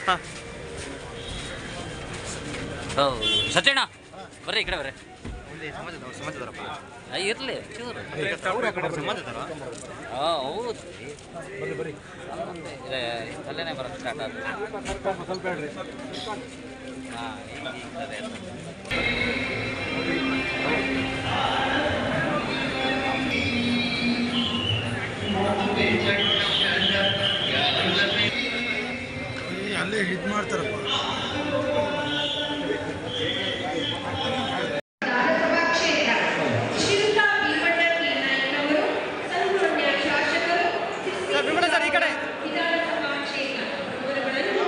ಹೌದು ಸತ್ಯಣ್ಣ ಬರ್ರಿ ಈ ಕಡೆ ಬರ್ರಿ ಸಮಾಜದವ್ರು ಸಮಾಜದವರಪ್ಪ ಆ, ಇರ್ಲಿ ಚೂರು ಸಮಾಜದವರ ಹಾಂ ಹೌದು ಇದೆ ಅಲ್ಲೇನೆ ಬರೋದು ಸ್ಟಾರ್ಟ್ ಆದ್ರೆ ಹಾಂ ಹಿಂಗೆ ಹಿಂಗೆ ಅದೇ ಅಲ್ಲೇ ಇದು ಮಾಡ್ತಾರಪ್ಪ ವಿಧಾನಸಭಾ ಕ್ಷೇತ್ರ ಶ್ರೀಯುತ ಭೀಮಣ್ಣ ಕೆ ನಾಯ್ಕನವರು ಸನ್ಮಾನ್ಯ ಶಾಸಕರು ವಿಧಾನಸಭಾ ಕ್ಷೇತ್ರ ಇವರುಗಳನ್ನು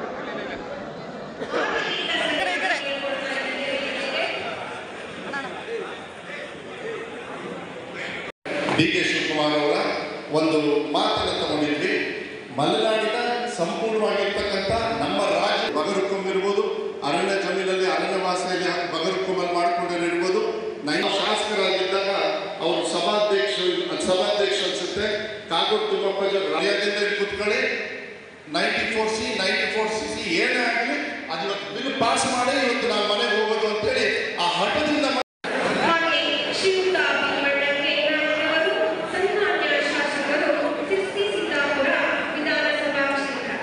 ಡಿ ಕೆ ಶಿವಕುಮಾರ್ ಅವರ ಒಂದು ಮಾತನ್ನು ತಗೊಂಡಿದ್ವಿ ಮಲೆನಾಡಿನ ಸಂಪೂರ್ಣವಾಗಿರ್ತಕ್ಕಂಥ ನಮ್ಮ ರಾಜ್ಯ ಬಗರುಕೊಂಬಿರ್ಬೋದು ಅರಣ್ಯ ಜಮೀನಲ್ಲಿ ಅರಣ್ಯವಾಸದಲ್ಲಿ ಬಗರುಕೊಂಬಲ್ ಮಾಡ್ಕೊಂಡಿರ್ಬೋದು ನೈನ್ ಶಾಸಕರಾಗಿದ್ದಾಗ ಅವರು ಸಭಾಧ್ಯಕ್ಷ ಸಭಾಧ್ಯಕ್ಷ ಅನ್ಸುತ್ತೆ ಕಾಗೋಡು ತಿಮ್ಮಪ್ಪ ರಾಜ್ಯದಿಂದ ಕೂತ್ಕೊಳ್ಳಿ ninety four C ninety four C C ಏನೇ ಆಗಲಿ ಅದು ಇವತ್ತು ಬಿಲ್ ಪಾಸ್ ಮಾಡಿ ಇವತ್ತು ನಾವು ಮನೆಗೆ ಹೋಗೋದು ಅಂತೇಳಿ ಆ ಹಠದಿಂದ ಹಾಗೆ ಶ್ರೀಯುತ ಭೀಮಣ್ಣ ಕೆ ನಾಯ್ಕನವರು ಸನ್ಮಾನ್ಯ ಶಾಸಕರು ಸಿರ್ಸಿ ಸಿದ್ದಾಪುರ ವಿಧಾನಸಭಾ ಕ್ಷೇತ್ರ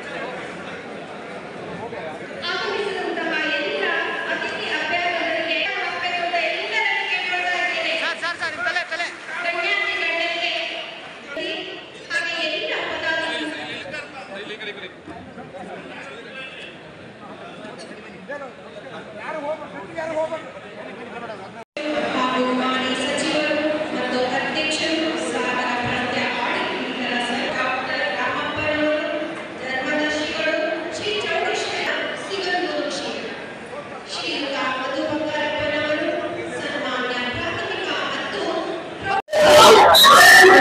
ಆಗಮಿಸಿದಂತಹ ಎಲ್ಲ ಅತಿಥಿ ಅಭ್ಯರ್ಥಿಗಳಿಗೆ ಹಾಕಬೇಕು ಅಂತ ಎಲ್ಲರನ್ನು ಕೇಳ್ಕೊಳ್ತಾ ಇದ್ದೇನೆ ಗಣ್ಯಾತಿ ಗಣ್ಯರಿಗೆ ಹಾಗೆ ಎಲ್ಲ ಪದಾಧಿಕಾರಿಗಳು ಹಾಗೂ ಮಾನ್ಯ ಸಚಿವರು ಮತ್ತು ಅಧ್ಯಕ್ಷರು ಸಾಗರ ಪ್ರಾಂತ್ಯ ಆಡಳಿತರ ಡಾಕ್ಟರ್ ರಾಮಪ್ಪನವರು ಧರ್ಮದರ್ಶಿಗಳು ಶ್ರೀ ಚೌಡೇಶ್ವರ ಸಿಗಂದೂರು ಕ್ಷೇತ್ರ ಶ್ರೀಯುತ ಮಧು ಬಂಗಾರಪ್ಪನವರು ಸನ್ಮಾನ್ಯ ಪ್ರಾಥಮಿಕ ಮತ್ತು ಪ್ರೌಢ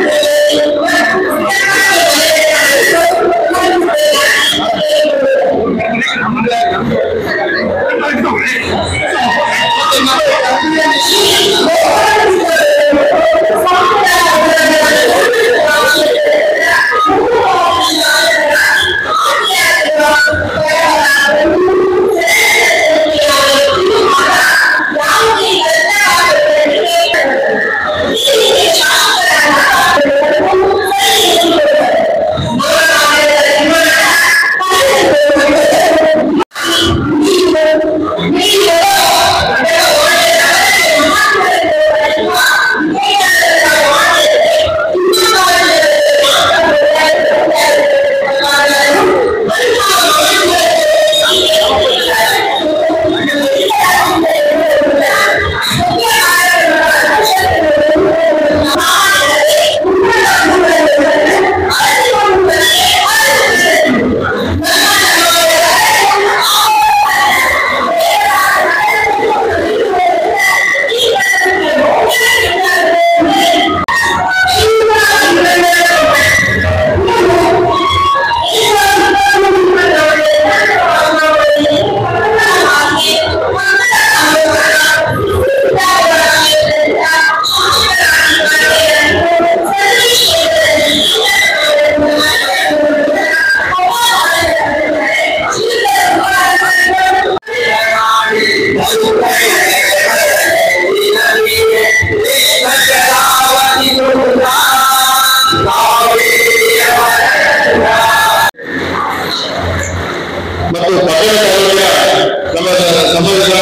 ಮತ್ತು ಪಟ್ಟಣ ಚಳವಳಿಯ ನಮ್ಮ ಸಮಾಜದ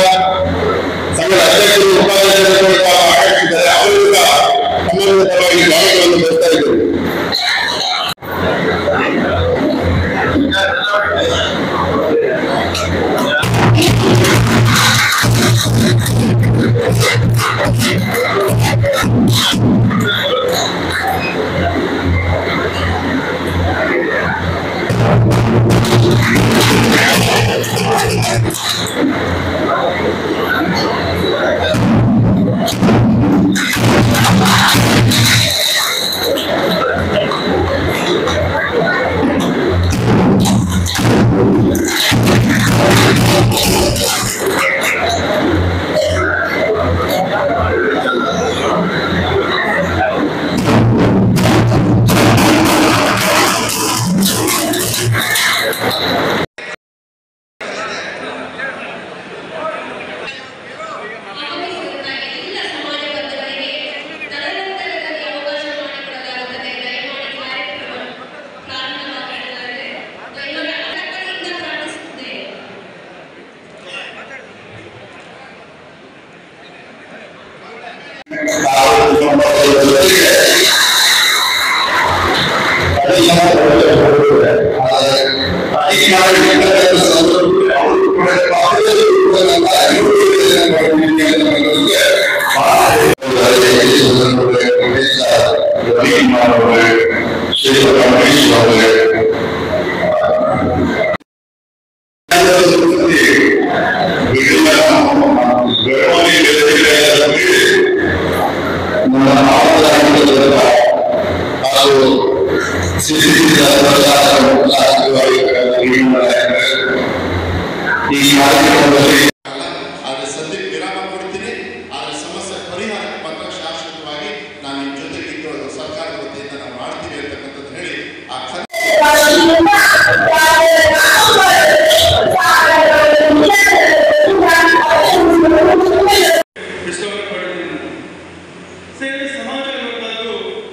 ಸಂಘದ ಅಧ್ಯಕ್ಷರು ಉಪಾಧ್ಯಕ್ಷರು ತಾವು ಆಕಾಂಕ್ಷಿದ್ದಾರೆ ಅವರು ಕೂಡ ಸಮಾಜದ ಪರವಾಗಿ ಸ್ವಾಗತವನ್ನು ಬಯಸ್ತಾ ಇದ್ದಾರೆ ಜೊತೆಗೆ ಹಾಗೂ ಈ ಕಾರ್ಯಕ್ರಮದಲ್ಲಿ ಆದರೆ ಸದ್ಯಕ್ಕೆ ವಿರಾಮ ಕೊಡ್ತೀನಿ ಆದರೆ ಸಮಸ್ಯೆ ಪರಿಹಾರಕ್ಕೆ ಮಾತ್ರ ಶಾಶ್ವತವಾಗಿ ನಾನು ನಿಮ್ಮ ಜೊತೆಗಿದ್ದು ಅದು ಸರ್ಕಾರದ ವತಿಯಿಂದ ನಾವು ಮಾಡ್ತೀವಿ ಅಂತಕ್ಕಂಥದ್ದು ಹೇಳಿ ಆ ಖಂಡ ವಿಶ್ವವನ್ನು ಪಡೆದಿಲ್ಲ ಸೇರಿ ಸಮಾಜ ಎನ್ನುವಂಥದ್ದು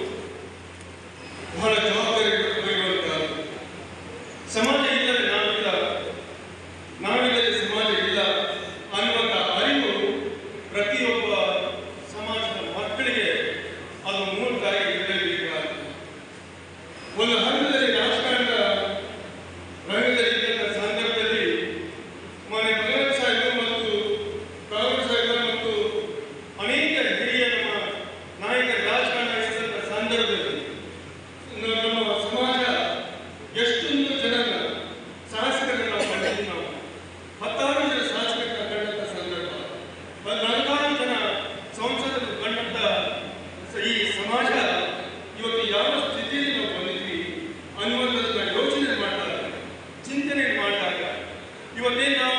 ಬಹಳ ಜವಾಬ್ದಾರಿ ಬರುವಂತಹದ್ದು ಸಮಾಜ ಇಲ್ಲದೆ ನಾವಿಲ್ಲ ನಾವಿಲ್ಲದೆ ಸಮಾಜ ಇಲ್ಲ ಅನ್ನುವಂಥ ಅರಿವು ಪ್ರತಿಯೊಬ್ಬ ಸಮಾಜದ ಮಕ್ಕಳಿಗೆ ಅದು ಮೂಲದಾಗಿ ಇರಲೇಬೇಕಾದ ಒಂದು ಹಂತದಲ್ಲಿ ರಾಜಕಾರಣದ ರಂಗದಲ್ಲಿದ್ದಂಥ ಸಂದರ್ಭದಲ್ಲಿ ಮಾನ್ಯ ಭಗವಂತ ಸಾಹೇಬರು ಮತ್ತು ಕಾಂಗ್ರೆಸ್ ಸಾಹೇಬರು ಮತ್ತು ಅನೇಕ ಹಿರಿಯ ನಮ್ಮ ನಾಯಕ ರಾಜಕಾರಣ ನಡೆಸಿದಂಥ ಸಂದರ್ಭದಲ್ಲಿ ನ- ನಮ್ಮ ಸಮಾಜ ಎಷ್ಟೊಂದು ಜನ ಶಾಸಕರನ್ನು ನಾವು ಕಂಡಿದ್ದೀವಿ ನಾವು ಹತ್ತಾರು ಜನ ಶಾಸಕರನ್ನ ಕಂಡಂಥ ಸಂದರ್ಭ ಒಂದು ನಾಲ್ಕಾರು ಜನ ಸಂಸದರು ಕಂಡಂಥ ಸ- ಈ ಸಮಾಜ ಇವತ್ತು ಯಾವ ಸ್ಥಿತಿಯಲ್ಲಿ ನಾವು ಬಂದಿದ್ವಿ ಅನ್ನುವಂಥದ್ದನ್ನ ಯೋಚನೆ ಮಾಡಿದಾಗ ಚಿಂತನೆ ಮಾಡಿದಾಗ ಇವತ್ತೇನು ನಾವು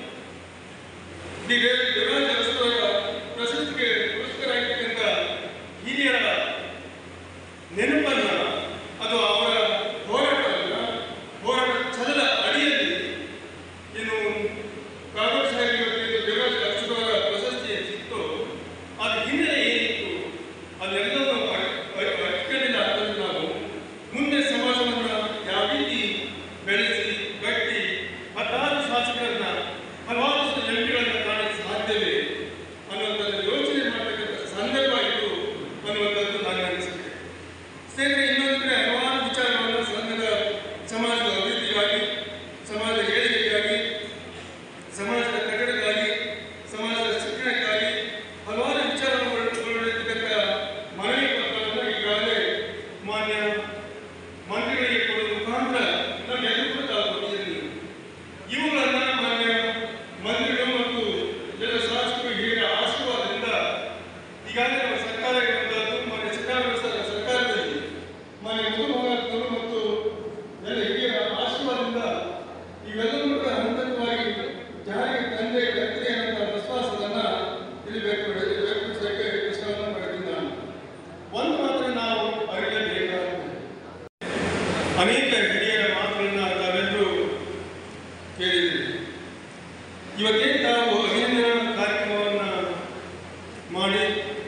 ದಿ ದೇ- ದೇವರಾಜ ಅರಸರವರ ಪ್ರಶಸ್ತಿಗೆ ಪುರಸ್ಕರಾಗಿರ್ತಕ್ಕಂಥ ಹಿರಿಯರ ನೆನಪನ್ನ ಅದು ಅವರ ಹೋರಾಟವನ್ನ ಹೋರಾಟ ಛಲದ ಅಡಿಯಲ್ಲಿ ಏನು ಕಾಂಗ್ರೆಸ್ ಸಾಹೇಬರಿಗೆ ದೇವರಾಜ ಅರಸರವರ ಪ್ರಶಸ್ತಿ ಸಿಕ್ತು ಅದು ಹಿನ್ನೆಲೆ ಏನಿತ್ತು ಅದೆಲ್ಲವೂ ನಾವು ಅರ್- ಅರ್- ಅರಿತುಕೊಂಡಿಲ್ಲ ಅಂತಂದ್ರೆ ನಾವು ಮುಂದೆ ಸಮಾಜವನ್ನ ಯಾವ ರೀತಿ ಬೆಳೆಸಿ ಗಟ್ಟಿ ಹತ್ತಾರು ಶಾಸಕರನ್ನ ಹಲವಾರು ಎಂಪಿಗಳನ್ನ ಕಾಣಕ್ಕೆ ಸಾಧ್ಯವೇ ಅನ್ನುವಂಥದ್ದು ಯೋಚನೆ ಮಾಡತಕ್ಕಂಥ ಸಂದರ್ಭ ಇದು ಅನ್ನುವಂಥದ್ದು ನನಗೆ ಅನಿಸುತ್ತೆ ಸ್ನೇಹಿತರೆ ಇನ್ನೊಂದು ಕಡೆ ಹಲವಾರು ವಿಚಾರಗಳನ್ನು ಸಂಘದ ಸಮಾಜದ ಅಭಿವೃದ್ಧಿಗಾಗಿ ಸಮಾಜದ ಏಳಿಗೆಗಾಗಿ ಸಮಾಜದ ಕಟ್ಟಡಕ್ಕಾಗಿ ಸಮಾಜದ ಶಿಕ್ಷಣಕ್ಕಾಗಿ ಹಲವಾರು ವಿಚಾರವನ್ನು ಒಳಗೊಂಡಿರ್ತಕ್ಕಂಥ ಮನವಿ ಪತ್ರವನ್ನು ಈಗಾಗಲೇ ಮಾನ್ಯ ಮಂತ್ರಿಗಳಿಗೆ ಕೊಡುವ ಮುಖಾಂತರ ನಮ್ಮೆಲ್ಲರೂ ಕೂಡ ತಾವು ಕೊಟ್ಟಿದ್ದೀರಿ ಇವುಗಳನ್ನ ಮಾನ್ಯ ಮಂತ್ರಿಗಳು ಮತ್ತು ಎಲ್ಲ ಶಾಸಕರು ಹಿರಿಯರ ಆಶೀರ್ವಾದದಿಂದ ಈಗಾಗಲೇ ನಮ್ಮ ಸರ್ಕಾರ ಇರುವಂತಹದ್ದು ಮಾನ್ಯ ಸಿದ್ದರಾಮಯ್ಯ ಸರ್ ಸರ್ಕಾರದಲ್ಲಿ ಮಾನ್ಯ ಮಧುಮೋಹನವರು ಮತ್ತು ಎಲ್ಲ ಹಿರಿಯರ ಆಶೀರ್ವಾದದಿಂದ ಇವೆಲ್ಲವೂ ಕೂಡ ಹಂತವಾಗಿ ಜಾರಿಗೆ ತಂದೆ ಕರ್ತದೆ ಅನ್ನೋ ವಿಶ್ವಾಸವನ್ನ ಇಲ್ಲಿ ಬೇಕು ವ್ಯಕ್ತಪಡಿಸಲಿಕ್ಕೆ ಇಷ್ಟವನ್ನು ಪಡೆದಿದ್ದೀನಿ ನಾನು ಒಂದು ಮಾತ್ರ ನಾವು ಅರಿಯಲೇಬೇಕಾಗಿದೆ ಅನೇಕ ಹಿರಿಯರ ಮಾತುಗಳನ್ನ ತಾವೆಲ್ಲರೂ ಕೇಳಿದ್ದೀರಿ ಇವತ್ತೇನು ತಾವು ಅಭಿನಂದನಾ ಕಾರ್ಯಕ್ರಮವನ್ನ ಮಾಡಿ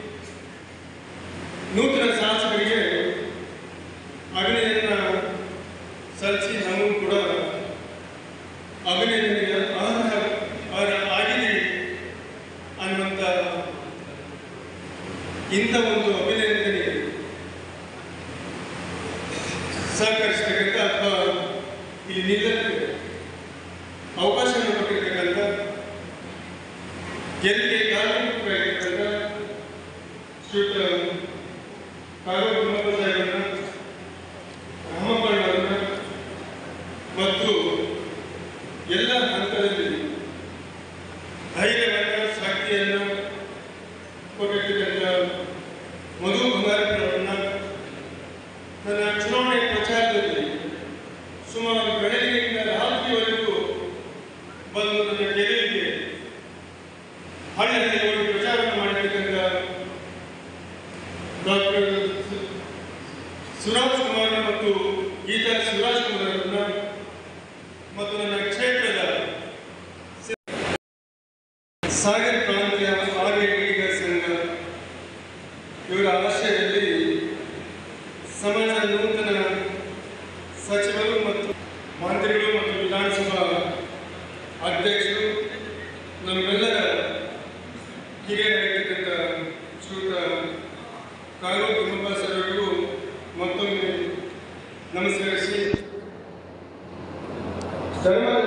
ನೂತನ ಶಾಸಕರಿಗೆ ಅಭಿನಂದನ ಸಲ್ಲಿಸಿ ನಮಗೂ ಕೂಡ ಅಭಿನಂದನೆಗೆ ಅರ್ಹ ಅರ್ಹ ಆಗಿದೆ ಅನ್ನುವಂಥ ಇಂಥ ಒಂದು ಅಭಿನಂದನೆ ಸಹಕರಿಸತಕ್ಕಂಥ ಅಥವಾ ಇಲ್ಲಿ ನಿಲ್ಲಕ್ಕೆ ಅವಕಾಶವನ್ನು ಕೊಟ್ಟಿರ್ತಕ್ಕಂಥ ಗೆಲ್ಲಿಗೆ ಕಾರಣೀಭೂತರಾಗಿರ್ತಕ್ಕಂಥ ಶ್ರೀಯುತ ಕಾಗೋಡು ಮೊಹಮ್ಮದ್ ಸಾಹೇಬರನ್ನ ರಾಮಪ್ಪಣ್ಣವರನ್ನ ಮತ್ತು ಎಲ್ಲ ಹಂತದಲ್ಲಿ ಧೈರ್ಯವನ್ನ ಶಕ್ತಿಯನ್ನು ಕೊಟ್ಟಿರ್ತಕ್ಕಂಥ ಮಧು ಬಂಗಾರಪ್ಪನವರನ್ನ ನನ್ನ ಚುನಾವಣೆ ಪ್ರಚಾರದಲ್ಲಿ ಸುಮಾರು ಬೆಳಗಿನಿಂದ ರಾತ್ರಿವರೆಗೂ ಬಂದು ನನ್ನ ಗೆಲುವಿಗೆ ಹಳ್ಳಿಯಲ್ಲಿ ಹೋಗಿ ಪ್ರಚಾರವನ್ನು ಮಾಡಿರ್ತಕ್ಕಂಥ ಡಾಕ್ಟರ್ ಸುರಾಜ್ ಕುಮಾರ್ ಮತ್ತು ಗೀತಾ ಶಿವರಾಜ್ ಕುಮಾರ್ ಅವರನ್ನ ಮತ್ತು ನನ್ನ ಕ್ಷೇತ್ರದ ಸಾಗರ್ ಪ್ರಾಂತ್ಯ ಆರ್ಯ ಈಡಿಗ ಸಂಘ ಇವರ ಆಶ್ರಯದಲ್ಲಿ ಸಮಾಜ ನೂತನ ಸಚಿವರು ಮತ್ತು ಮಂತ್ರಿಗಳು ಮತ್ತು ವಿಧಾನಸಭಾ ಅಧ್ಯಕ್ಷರು ನಮ್ಮೆಲ್ಲರ ಹಿರಿಯರಾಗಿರ್ತಕ್ಕಂಥ ಶ್ರೀಯುತ ಕಾಗೋಡು ಧರ್ಮ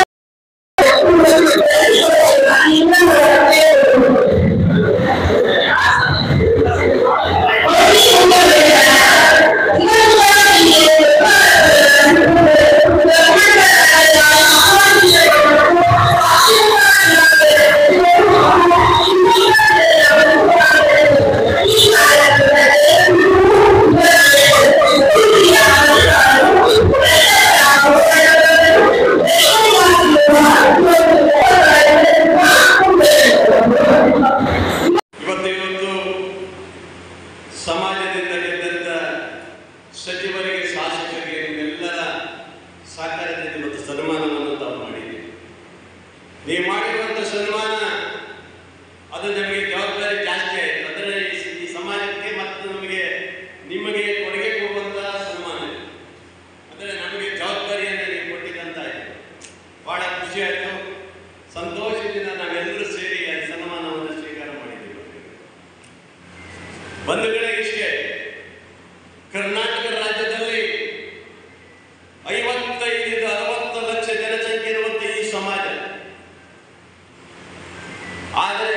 ಇವತ್ತು ಇವತ್ತು ಸಮಾಜದಿಂದ ಗೆದ್ದಂತ ಸಚಿವರಿಗೆ ಶಾಸಕರಿಗೆ ನಿಮ್ಮೆಲ್ಲರ ಸಹಕಾರದಿಂದ ಇವತ್ತು ಸನ್ಮಾನವನ್ನು ತಾವು ಮಾಡಿದ್ದೀವಿ ನೀವು ಮಾಡಿರುವಂಥ ಸನ್ಮಾನ ಅದು ನಮಗೆ ಜವಾಬ್ದಾರಿ ಜಾಸ್ತಿ ಆಯಿತು ಅದರ ಈ- ಈ ಸಮಾಜಕ್ಕೆ ಮತ್ತು ನಮಗೆ ನಿಮಗೆ ಕೊಡುಗೆ ಕೊಡುವಂಥ ಸನ್ಮಾನ ಇದು. ಅಂದರೆ ನಮಗೆ ಜವಾಬ್ದಾರಿಯನ್ನು ನೀವು ಕೊಟ್ಟಿದ್ದಂತಾಯಿತು ಬಹಳ ಖುಷಿ ಆಯಿತು ಸಂತೋಷದಿಂದ ನಾವೆಲ್ಲರೂ ಸೇರಿ ಈ ಸನ್ಮಾನವನ್ನು ಸ್ವೀಕಾರ ಮಾಡಿದ್ದೀವಿ ಬಂಧುಗಳೇ ಇಷ್ಟೇ ಕರ್ನಾಟಕ ರಾಜ್ಯದಲ್ಲಿ ಐವತ್ತೈದು ಅರವತ್ತು ಲಕ್ಷ ಜನಸಂಖ್ಯೆ ಇರುವಂತ ಈ ಸಮಾಜ ಆದರೆ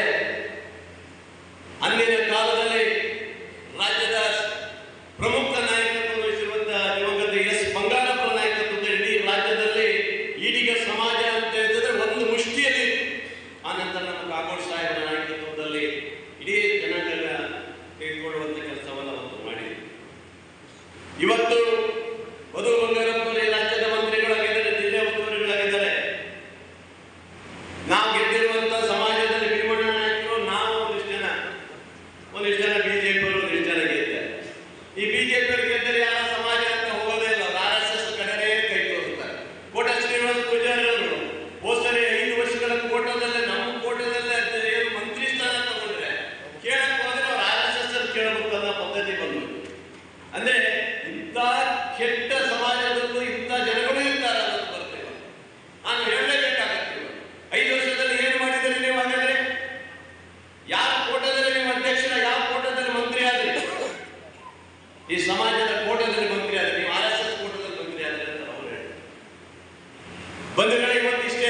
ಅಂದಿನ ಕಾಲದಲ್ಲಿ ರಾಜ್ಯದ ಪ್ರಮುಖ ನಾಯಕತ್ವ ವಹಿಸಿರುವಂತಹ ದಿವಂಗತ ಎಸ್ ಬಂಗಾರಪ್ಪ ನಾಯಕತ್ವದ ಇಡೀ ರಾಜ್ಯದಲ್ಲಿ ಈಡಿಗ ಸಮಾಜ ಅಂತ ಹೇಳಿದ್ರೆ ಒಂದು ಮುಷ್ಟಿಯಲ್ಲಿ ಆ ನಂತರ ನಮ್ಮ ಕಾಗೋಡು ಸಾಹೇಬರ ನಾಯಕತ್ವದಲ್ಲಿ ಇಡೀ ಜನಾಂಗ ತೆಗೆದುಕೊಳ್ಳುವಂತ ಕೆಲಸವನ್ನು ಅವತ್ತು ಮಾಡಿದೆ ಇವತ್ತು ವಧು ಬಂಗಾರಪ್ಪನವರೇ ರಾಜ್ಯದ ಮಂತ್ರಿಗಳಾಗಿದ್ದಾರೆ ಜಿಲ್ಲೆ ಉಸ್ತುವಾರಿಗಳಾಗಿದ್ದಾರೆ ನಾವು ಗೆದ್ದಿರುವಂತ ಸಮಾಜದಲ್ಲಿ ಭೀಮಣ್ಣ ನಾಯಕರು ನಾವು ಒಂದಿಷ್ಟು ಜನ ಒಂದಿಷ್ಟು ಜನ ಬಿಜೆಪಿ ಒಂದಿಷ್ಟು ಜನ ಗೆದ್ದರೆ ಈ ಬಿಜೆಪಿ ಗೆದ್ದರೆ ಯಾರ ಸಮಾಜ ಅಂತ ಹೋಗೋದೇ ಇಲ್ಲ ಆರ್ ಎಸ್ ಎಸ್ ಕಡೆನೇ ಕೈ ತೋರಿಸ್ತಾರೆ ಕೋಟ ಶ್ರೀನಿವಾಸ ಪೂಜಾರಿ ಅವರು ಹೋದ ಸರಿ ಐದು ವರ್ಷಗಳ ಕೋಟದಲ್ಲೇ ನಮ್ಮ ಕೋಟದಲ್ಲೇ ಏನು ಮಂತ್ರಿ ಸ್ಥಾನ ತಗೊಂಡ್ರೆ ಕೇಳಕ್ ಹೋದ್ರೆ ಅವ್ರು ಆರ್ ಎಸ್ ಎಸ್ ಕೇಳಬೇಕು ಅನ್ನೋ ಪದ್ಧತಿ ಬಂದು ಅಂದ್ರೆ ಇಂಥ ಕೆಟ್ಟ ಸಮಾಜದಲ್ಲೂ ಇಂಥ ಜನಗಳು ಇರ್ತಾರೆ ಅನ್ನೋದು ಬರ್ತೇವೆ ನಾನು ಹೇಳಲೇಬೇಕಾಗತ್ತೆ ಇವಾಗ. ಐದು ವರ್ಷದಲ್ಲಿ ಏನು ಮಾಡಿದರೆ ನೀವು ಹಾಗಾದ್ರೆ ಯಾವ ಕೋಟದಲ್ಲಿ ನೀವು ಅಧ್ಯಕ್ಷರ ಯಾವ ಕೋಟದಲ್ಲಿ ಮಂತ್ರಿ ಆದ್ರಿ ಈ ಸಮಾಜದ ಕೋಟದಲ್ಲಿ ಮಂತ್ರಿ ಆದ್ರೆ ನೀವು ಆರ್ ಎಸ್ ಎಸ್ ಕೋಟದಲ್ಲಿ ಮಂತ್ರಿ ಆದ್ರೆ ಅಂತ ಅವರು ಹೇಳ್ತಾರೆ ಬಂಧುಗಳೇ ಇವತ್ತಿಷ್ಟೇ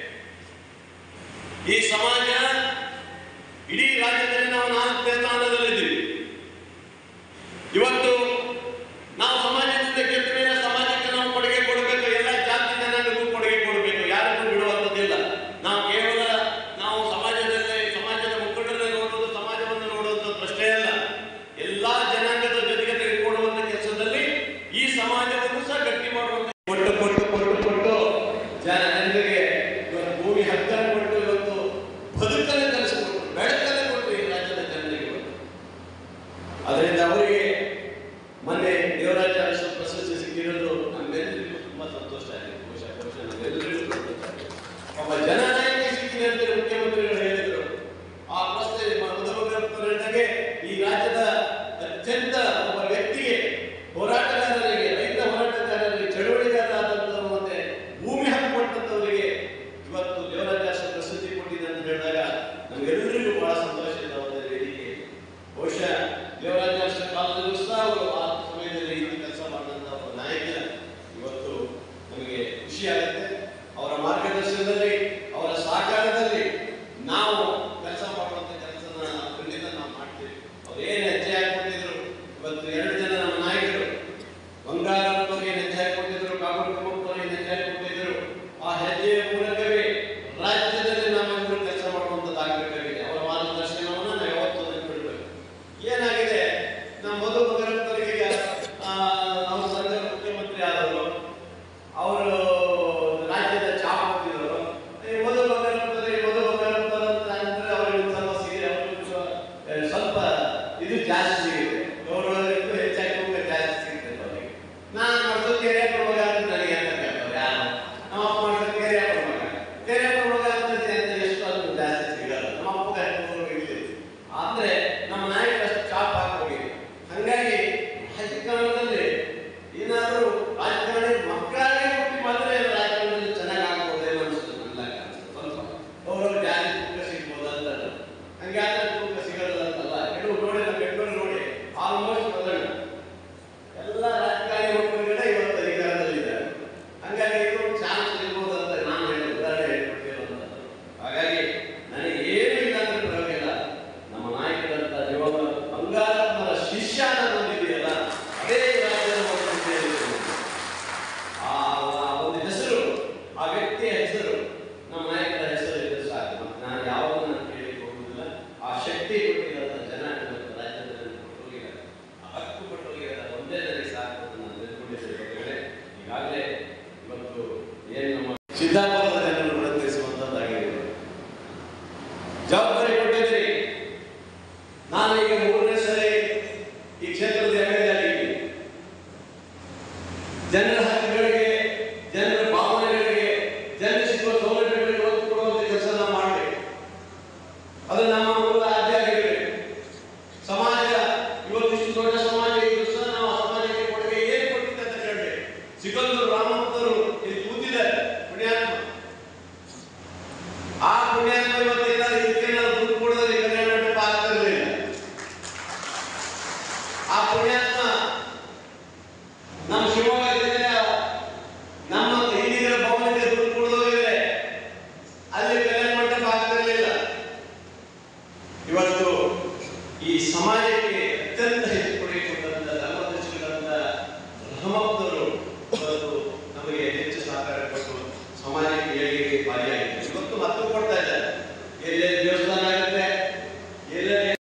ಈ ಸಮಾಜ ಇಡೀ ರಾಜ್ಯದಲ್ಲಿ ನಾವು ನಾಲ್ಕನೇ ಸ್ಥಾನದಲ್ಲಿದ್ದೀವಿ ಇವತ್ತು ನಾವು ಸಮಾಜದಿಂದ ಗೆದ್ದ ಮೇಲೆ ಸಮಾಜಕ್ಕೆ ನಾವು ಕೊಡುಗೆ ಕೊಡಬೇಕು ಎಲ್ಲ ಜಾತಿ ಜನಾಂಗಕ್ಕೂ ಕೊಡುಗೆ ಕೊಡಬೇಕು ಯಾರಿಗೂ ಬಿಡುವಂಥದ್ದಿಲ್ಲ ನಾವು ಕೇವಲ ನಾವು ಸಮಾಜದಲ್ಲಿ ಸಮಾಜದ ಮುಖಂಡರನ್ನ ನೋಡೋದು ಸಮಾಜವನ್ನು ನೋಡುವಂಥ ಪ್ರಶ್ನೆ ಅಲ್ಲ ಎಲ್ಲಾ ಜನಾಂಗದ ಜೊತೆಗೆ ತೆಗೆದುಕೊಳ್ಳುವಂಥ ಕೆಲಸದಲ್ಲಿ ಈ ಸಮಾಜವನ್ನು ಸಹ ಗಟ್ಟಿ ಮಾಡುವಂತ ಕೊಟ್ಟು ಕೊಟ್ಟು ಕೊಟ್ಟು ಕೊಟ್ಟು ಜನರಿಗೆ ಇವತ್ತು ಭೂಮಿ ಹಕ್ಕನ್ನು ಕೊಟ್ಟು ಇವತ್ತು ಬದುಕನ್ನು ಕಲಿಸಿಕೊಟ್ಟು ಬೆಳಕನ್ನು ಕೊಟ್ಟು ಈ ರಾಜ್ಯದ ಜನರಿಗೆ ಇವತ್ತು. ಅದರಿಂದ ಅವರಿಗೆ ಮೊನ್ನೆ ದೇವರಾಜ ಅರಸು ಪ್ರಶಸ್ತಿ ಸಿಕ್ಕಿರೋದು ನಮ್ಮೆಲ್ಲರಿಗೂ ತುಂಬಾ ಸಂತೋಷ ಆಗಿದೆ ಬಹುಶಃ ಬಹುಶಃ ನಮ್ಮೆಲ್ಲರಿಗೂ ಸಂತೋಷ ಆಗಿದೆ ಒಬ್ಬ ಜನನಾಯಕ ಸಿಕ್ಕಿದೆ ಅಂತ ಮುಖ್ಯಮಂತ್ರಿಗಳು ಹೇಳಿದರು ಆ ಪ್ರಶ್ನೆ ಮಧುಮಗಪ್ಪರಿಗೆ ಈ ರಾಜ್ಯದ ಅತ್ಯಂತ ಒಬ್ಬ ವ್ಯಕ್ತಿಗೆ ಹೋರಾಟಗಾರರಿಗೆ ರೈತ ಹೋರಾಟಗಾರರಿಗೆ ಚಳುವಳಿಗಾರರಾದಂಥವ್ರು ಮತ್ತೆ ಭೂಮಿ ಹಕ್ಕು ಕೊಟ್ಟಂತವರಿಗೆ ಇವತ್ತು ದೇವರಾಜ ಅರಸು ಪ್ರಶಸ್ತಿ ಕೊಟ್ಟಿದೆ ಅಂತ ಹೇಳಿದಾಗ ನಮಗೆಲ್ಲರಿಗೂ ಬಹಳ ಸಂತೋಷ ಇದೆ ಅವರ ವೇದಿಕೆ ಬಹುಶಃ ದೇವರಾಜ ಅರಸು ಕಾಲದಲ್ಲೂ ಸಹ ಅವರು ಆ ಸಮಯದಲ್ಲಿ ಈ ಕೆಲಸ ಮಾಡಿದಂಥ ಒಬ್ಬ ನಾಯಕ ಇವತ್ತು ನಮಗೆ ಖುಷಿ ಆಗುತ್ತೆ ಅವರ ಮಾರ್ಗದರ್ಶನದಲ್ಲಿ ಅವರ ಸಹಕಾರದಲ್ಲಿ ನಾವು ಕೆಲಸ ಮಾಡುವಂತ ಕೆಲಸನ ಖಂಡಿತ ನಾವು ಮಾಡ್ತೀವಿ ಅವ್ರು ಏನು ಹೆಜ್ಜೆ ಹಾಕೊಂಡಿದ್ರು ಇವತ್ತು ಎರಡು ಜನ ನಮ್ಮ ನಾಯಕರು ಬಂಗಾರಪ್ಪಗೆ ಹೆಜ್ಜೆ ಹಾಕೊಂಡಿದ್ರು ಕಾಗೋಡು ತಿಮ್ಮಪ್ಪರಿಗೆ ಹೆಜ್ಜೆ ಹಾಕೊಂಡಿದ್ರು ಆ ಹೆಜ್ಜೆಯ ಮೂಲಕವೇ ರಾಜ್ಯದಲ್ಲಿ ನಾವೆಲ್ಲರೂ ಕೆಲಸ ಮಾಡುವಂಥದ್ದಾಗಬೇಕಾಗಿದೆ ಅವರ ಮಾರ್ಗದರ್ಶನವನ್ನು ನಾವು ಯಾವತ್ತೂ ನೆನಪಿಡಬೇಕು ಏನಾಗಿದೆ ನಮ್ಮ ಮೊದಲು ಮಗನವರಿಗೆ ನಮ್ಮ ಸಂಘದ ಮುಖ್ಯಮಂತ್ರಿ ಆದವರು ಅವರು ರಾಜ್ಯದ ಚಾಪ್ ಹಾಕಿದವರು ಸಿದ್ದಾಪುರದ ಜನರು ಗುಣತಿಸುವಂತದ್ದಾಗಿದೆ ಜವಾಬ್ದಾರಿ ಕೊಟ್ಟಿದ್ದೀರಿ ನಾನು ಈಗ ಮೂರನೇ ಸರಿ ಈ ಕ್ಷೇತ್ರದ ಎಮ್ ಎಲ್ ಎ ಆಗಿದ್ದೀನಿ ಜನರ ಹಕ್ಕುಗಳಿಗೆ ಜನರ ಭಾವನೆಗಳಿಗೆ ಜನರ ಸಿಗುವ ಸೌಲಭ್ಯಗಳಿಗೆ ಒತ್ತು ಕೊಡುವಂತ ಕೆಲಸ ನಾವು ಮಾಡಬೇಕು ಅದು ನಮ್ಮ ಮೂಲ ಆದ್ಯ ಆಗಿರಬೇಕು ಸಮಾಜ ಇವತ್ತು ಇಷ್ಟು ದೊಡ್ಡ ಸಮಾಜ ಇದ್ದು ನಾವು ಆ ಸಮಾಜಕ್ಕೆ ಕೊಡುಗೆ ಏನು ಕೊಟ್ಟಿದೆ ಅಂತ ಕೇಳಬೇಕು ಸಿಕಂದರು ರಾಮಭಕ್ತರು ಇಲ್ಲಿ ಕೂತಿದ್ದಾರೆ ಪುಣ್ಯಾತ್ಮ ಆ ಪುಣ್ಯಾತ್ಮ ಇವತ್ತೆಲ್ಲ ಇದಕ್ಕೆ ನಾವು ದುಡ್ಡು ಕೊಡೋದ್ರೆ ಈ ಕಲ್ಯಾಣ ಮಂಟಪ ಆಗ್ತಾ ಇರಲಿಲ್ಲ ಆ ಪುಣ್ಯಾತ್ಮ ನಮ್ಮ ಶಿವಮೊಗ್ಗ ಜಿಲ್ಲೆಯ ನಮ್ಮ ಹಿರಿಯರ ಭವನಕ್ಕೆ ದುಡ್ಡು ಕೊಡೋದಿದ್ರೆ ಅಲ್ಲಿ ಕಲ್ಯಾಣ ಮಂಟಪ ಆಗ್ತಿರಲಿಲ್ಲ ಇವತ್ತು ಈ ಸಮಾಜಕ್ಕೆ ಅತ್ಯಂತ ಹೆಚ್ಚು ಕೊಡುಗೆ ಕೊಟ್ಟಂತ ಧರ್ಮದರ್ಶಿಗಳಂತ ರಹಮಪ್ಪನವರು ಇವತ್ತು ನಮಗೆ ಹೆಚ್ಚು ಸಹಕಾರ ಕೊಟ್ಟು ಸಮಾಜಕ್ಕೆ ಏಳಿಗೆ